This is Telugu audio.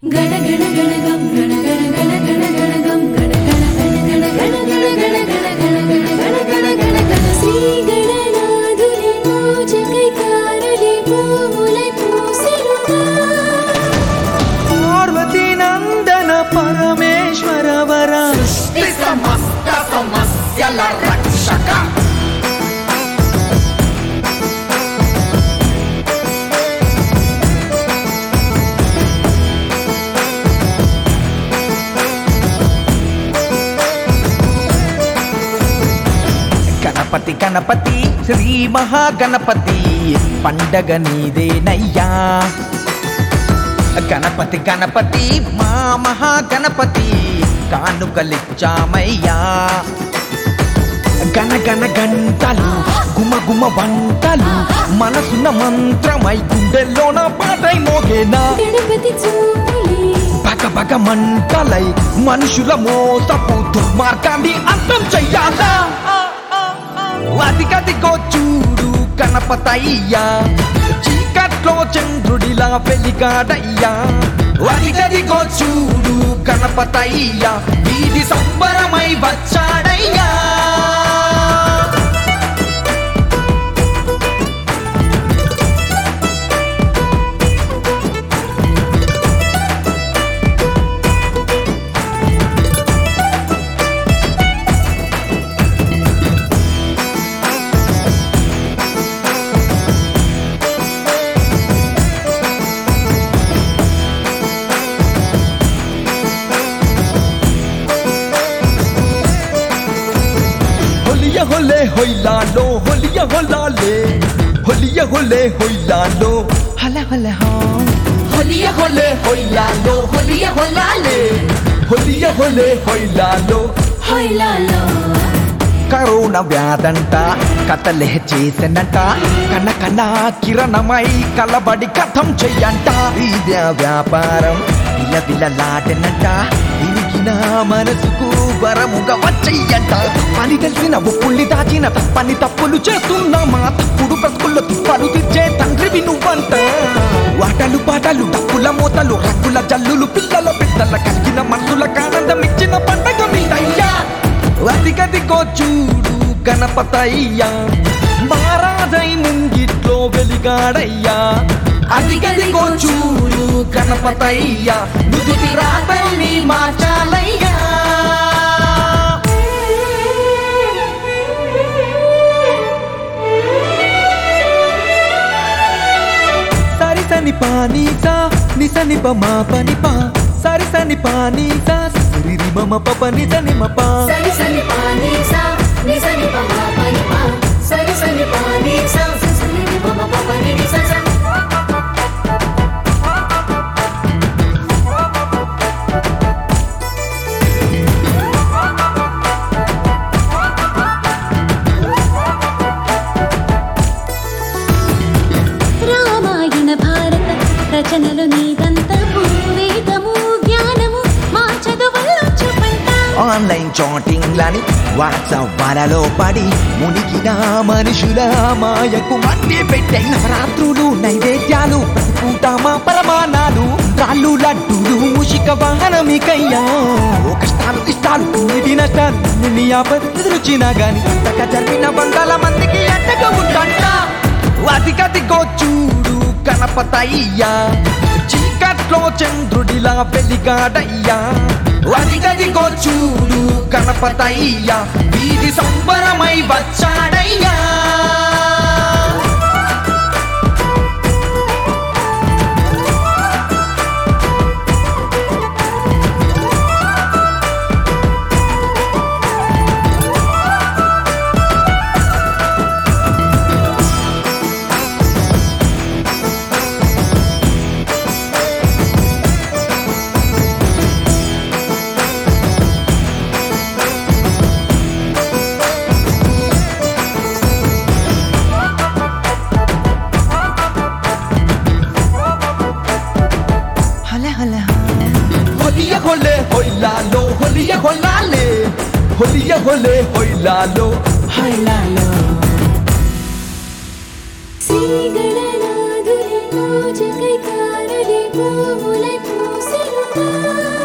గణ గణ గణ గం గణ గణ గణ గణ గణ గం గణ గణ గణ గణ గణ గణ గణ గణ గణ గణ గణ గణ శ్రీ గణనాథుని పూజకై కారలి పూలై పూసెనుగా పార్వతీ నందన పరమేశ్వర వర సృష్టి సమస్త సమస్యల రక్షక గణపతి గణపతి శ్రీ మహాగణపతి పండగ నీదేనయ్యా గణపతి గణపతి మా మహాగణపతి కానుకలిచ్చామయ్యా గణ గణ గంటలు గుమ గుమ వంటలు మనసున్న మంత్రమై గుండెల్లోన పాటై మోగేనా గణపతి చూపులే పగ పగ మంటలై మనుషుల మోసపు దుర్మార్గాన్ని అంతం చెయ్యాలా అదిగదిగో చూడు గణపతయ్యా చీకట్లో చంద్రుడిలా వెలిగాడయ్యా అదిగదిగో చూడు గణపతయ్యా వీధి సంబరమై వచ్చాడయ్యా హొలియ హొలే హొయ్లాలో హొలియ హొలాలే హొలియ హొలే హొయ్లాలో హల హల హా హొలియ హొలే హొయ్యాలో హొలియ హొలాలే హొలియ హొలే హొయ్లాలో హొయ్లాలో కరోనా వ్యాధంట కథలే చేసనంట కన్న కన్న కిరణమై కలబడి కథం చెయ్యంట ఇదే వ్యాపారం విల విలలాడనంట ఇరిగిన మనసుకు వరముగా వచ్చయ్యంట పని తెలిసిన ఉప్పుల్ని దాచిన తప్పని తప్పులు చేస్తున్నామా తప్పుడు బ్రతుకుల్లో తిప్పలు తెచ్చే తండ్రివి నువ్వంట వాటలు పాటలు డప్పుల మూతలు రంగుల జల్లులు పిల్లల పిల్లల కలిగిన మనసుల ఆనందం ఇచ్చిన పండగ మీదయ్యా అదిగదిగో చూడు గణపతయ్యా మహారాజై ముంగిట్లో వెలిగాడయ్యా అదిగదిగో చూడు గణపతయ్యా నుదుటి రాతల్ని మార్చాలయ్యా సరి సని పానీ సా నిసని ప మా పని పా సరి సని పానీ సా సిరి మమ పప నిసని మ పా సరి సని పాని సా ని సని ప మా పని పా సరి సని పాని సా సరి ని ప మ ప ప ని ని స స రామాయణ భారత రచనలు నీదంతము వేదము జ్ఞానము మా చదువుల్లో చూపంట ఆన్లైన్ చాటింగ్లని వాట్సాప్ వలలో పడి మునిగిన మనుషుల మాయకు మధ్య పెట్టే నవరాత్రులు నైవేద్యాలు ప్రతిపూట మా పరమానాలు రాళ్ళు లడ్డూలు ముషిక వాహనమికయ్యా ఓ కష్టాలు ఇష్టాలు ఇవి నష్టాలు నిన్ను ఆపద ఎదురొచ్చినా గాని అంతక జరిగిన వందల మందికి అండగా ఉందంట అదిగదిగో చూడు గణపతయ్యా చీకట్లో చంద్రుడిలా వెలిగాడయ్యా అదిగదిగో చూడు గణపతయ్యా వీధి సంబరమై వచ్చాడయ్యా హల హల హొలియ హొలే హొయ్లాలో హొలియ హొలాలే హొలియ హొలే హొయ్లాలో హైలాలో శ్రీ గణనాథుని పూజకై కారలి పూలై పూసెను రా